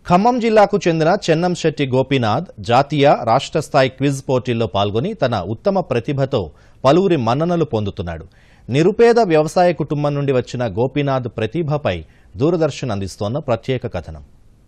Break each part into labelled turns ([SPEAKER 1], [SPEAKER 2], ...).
[SPEAKER 1] ఖమ్మం జిల్లాకు చెందిన చెన్నంశెట్టి గోపీనాథ్ జాతీయ రాష్ట్ర స్థాయి క్విజ్ పోటీల్లో పాల్గొని తన ఉత్తమ ప్రతిభతో పలువురి మన్ననలు పొందుతున్నాడు నిరుపేద వ్యవసాయ కుటుంబం నుండి వచ్చిన గోపీనాథ్ ప్రతిభపై దూరదర్శన్ అందిస్తోన్న ప్రత్యేక కథనం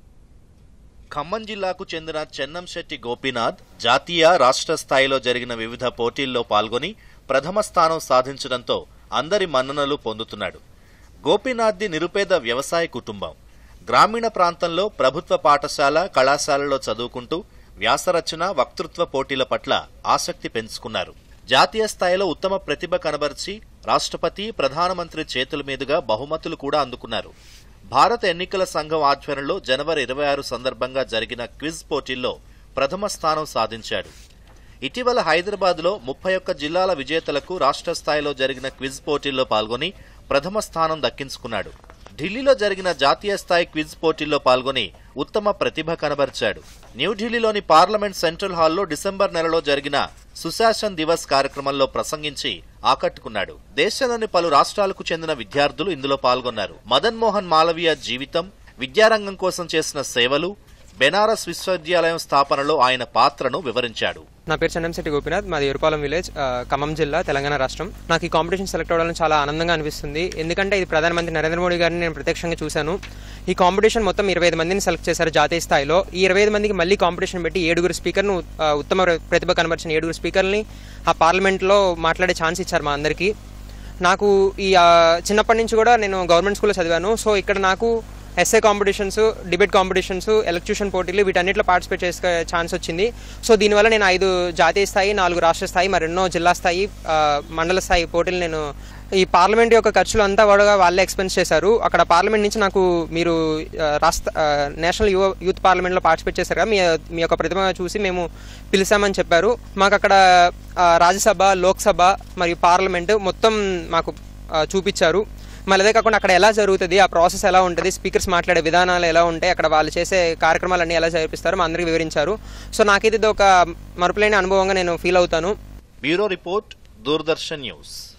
[SPEAKER 1] ఖమ్మం జిల్లాకు చెందిన చెన్నంశెట్టి గోపీనాథ్ జాతీయ రాష్ట్ర స్థాయిలో జరిగిన వివిధ పోటీల్లో పాల్గొని ప్రథమ స్థానం సాధించడంతో అందరి మన్ననలు పొందుతున్నాడు గోపీనాథ్ది నిరుపేద వ్యవసాయ కుటుంబం గ్రామీణ ప్రాంతంలో ప్రభుత్వ పాఠశాల కళాశాలలో చదువుకుంటూ వ్యాసరచన వక్తృత్వ పోటీల పట్ల ఆసక్తి పెంచుకున్నారు జాతీయ స్థాయిలో ఉత్తమ ప్రతిభ కనబరిచి రాష్ట్రపతి ప్రధానమంత్రి చేతుల మీదుగా బహుమతులు కూడా అందుకున్నారు భారత ఎన్నికల సంఘం ఆధ్వర్యంలో జనవరి ఇరవై ఆరు సందర్భంగా జరిగిన క్విజ్ పోటీల్లో ప్రథమ స్థానం సాధించాడు ఇటీవల హైదరాబాద్లో ముప్పై ఒక్క జిల్లాల విజేతలకు రాష్ట్ర స్థాయిలో జరిగిన క్విజ్ పోటీల్లో పాల్గొని ప్రథమ స్థానం దక్కించుకున్నాడు ఢిల్లీలో జరిగిన జాతీయ స్థాయి క్విజ్ పోటీల్లో పాల్గొని ఉత్తమ ప్రతిభ కనబరిచాడు న్యూఢిల్లీలోని పార్లమెంట్ సెంట్రల్ హాల్లో డిసెంబర్ నెలలో జరిగిన సుశాసన్ దివస్ కార్యక్రమంలో ప్రసంగించి ఆకట్టుకున్నాడు దేశంలోని పలు రాష్ట్రాలకు చెందిన విద్యార్థులు ఇందులో పాల్గొన్నారు మదన్ మోహన్ మాలవీయ జీవితం విద్యారంగం కోసం చేసిన సేవలు బెనారస్ విశ్వవిద్యాలయం స్థాపనలో ఆయన పాత్రను వివరించాడు
[SPEAKER 2] నా పేరు చందంశెట్టి గోపినాథ్ మాది ఎరుపాలెం విలేజ్ ఆ, ఖమ్మం జిల్లా తెలంగాణ రాష్ట్రం నాకు ఈ కాంపిటీషన్ సెలెక్ట్ అవ్వడం చాలా ఆనందంగా అనిపిస్తుంది ఎందుకంటే ఇది ప్రధానమంత్రి నరేంద్ర మోడీ గారిని నేను ప్రత్యక్షంగా చూశాను ఈ కాంపిటీషన్ మొత్తం ఇరవై ఐదు మందిని సెలెక్ట్ చేశారు జాతీయ స్థాయిలో ఈ ఇరవై ఐదు మందికి మళ్ళీ కాంపిటీషన్ పెట్టి ఏడుగురు స్పీకర్ను ఆ, ఉత్తమ ప్రతిభ కనబరిచిన ఏడుగురు స్పీకర్ని ఆ పార్లమెంట్లో మాట్లాడే ఛాన్స్ ఇచ్చారు మా అందరికీ నాకు ఈ ఆ, చిన్నప్పటి నుంచి కూడా నేను గవర్నమెంట్ స్కూల్లో చదివాను సో ఇక్కడ నాకు SA competitions debate competitions elocution పోటీలు వీటన్నిటిలో పార్టిసిపేట్ చేసే ఛాన్స్ వచ్చింది సో దీనివల్ల నేను ఐదు జాతీయ స్థాయి నాలుగు రాష్ట్ర స్థాయి మరెన్నో జిల్లా స్థాయి ఆ, మండల స్థాయి పోటీలు నేను ఈ పార్లమెంట్ యొక్క ఖర్చులు అంతా కూడా వాళ్ళే ఎక్స్పెన్స్ చేశారు అక్కడ పార్లమెంట్ నుంచి నాకు మీరు ఆ, రాష్ట్ర ఆ, నేషనల్ యువ యూత్ పార్లమెంట్లో పార్టిసిపేట్ చేశారు కదా మీ మీ యొక్క ప్రతిభ చూసి మేము పిలిచామని చెప్పారు మాకు అక్కడ ఆ, రాజ్యసభ లోక్సభ మరియు పార్లమెంట్ మొత్తం మాకు ఆ, చూపించారు మళ్ళీ అదే కాకుండా అక్కడ ఎలా జరుగుతుంది ఆ ప్రాసెస్ ఎలా ఉంటుంది స్పీకర్స్ మాట్లాడే విధానాలు ఎలా ఉంటాయి అక్కడ వాళ్ళు చేసే కార్యక్రమాలన్నీ ఎలా జరిపిస్తారో మా అందరికీ వివరించారు సో నాకైతే ఇది ఒక మరుపులేని అనుభవంగా నేను ఫీల్ అవుతాను
[SPEAKER 1] బ్యూరో రిపోర్ట్ దూరదర్శన్ న్యూస్